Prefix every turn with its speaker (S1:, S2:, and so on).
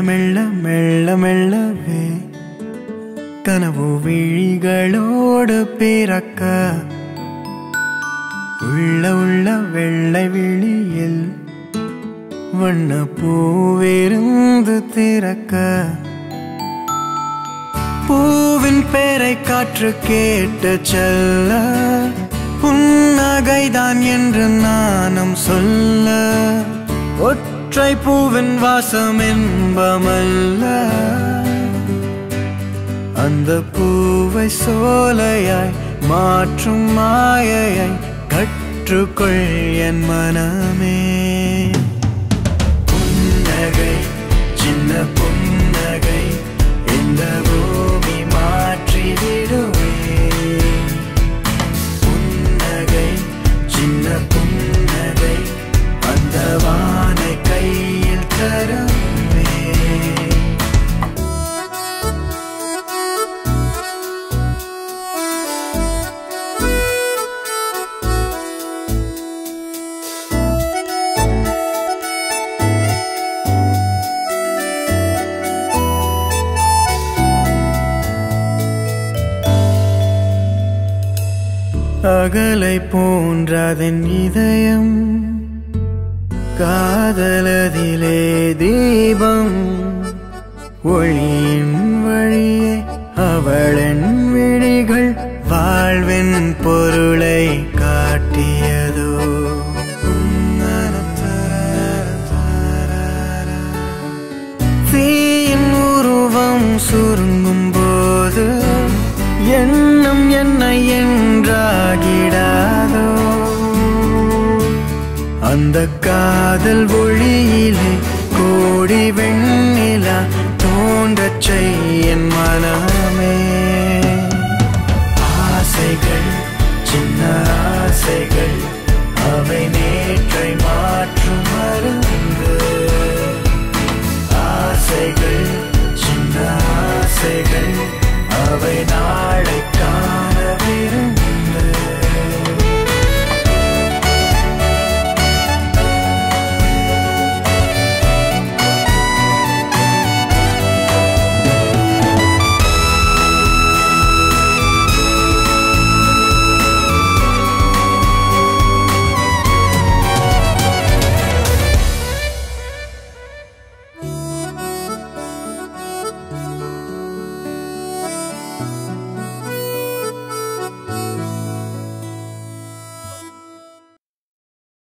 S1: மெல்ல மெல்ல மெல்லவே கனவு விழிகளோடு பிறக்க உள்ள உள்ள வெள்ளை விழியில் வண்ண பூவிருந்து திறக்க பூவின் பேரை காற்று கேட்டு செல்ல புன்னகைதான் என்று நானும் சொல்ல ஒற்றை பூவின் வாசம் என்பமல்ல அந்த பூவை சோலையாய் மாற்றும் மாயையை கற்றுக்கொள் என் மனமே புன்னகை சின்ன புன்னகை இந்த பூமி மாற்றிவிடுவே புன்னகை சின்ன புன்னகை அந்த வானை கையில் தருவே அகலை போன்றதன் இதயம் காதலதிலே தீபம் ஒளியின் வழியே அவளின் விழிகள் வாழ்வின் பொருளை காட்டியதோ தீயின் உருவம் சுருங்கும் போது எண்ணம் என்னை என்றாகிடாதோ அந்த காதல் ஒளியிலே கோடி வெண்ணிலா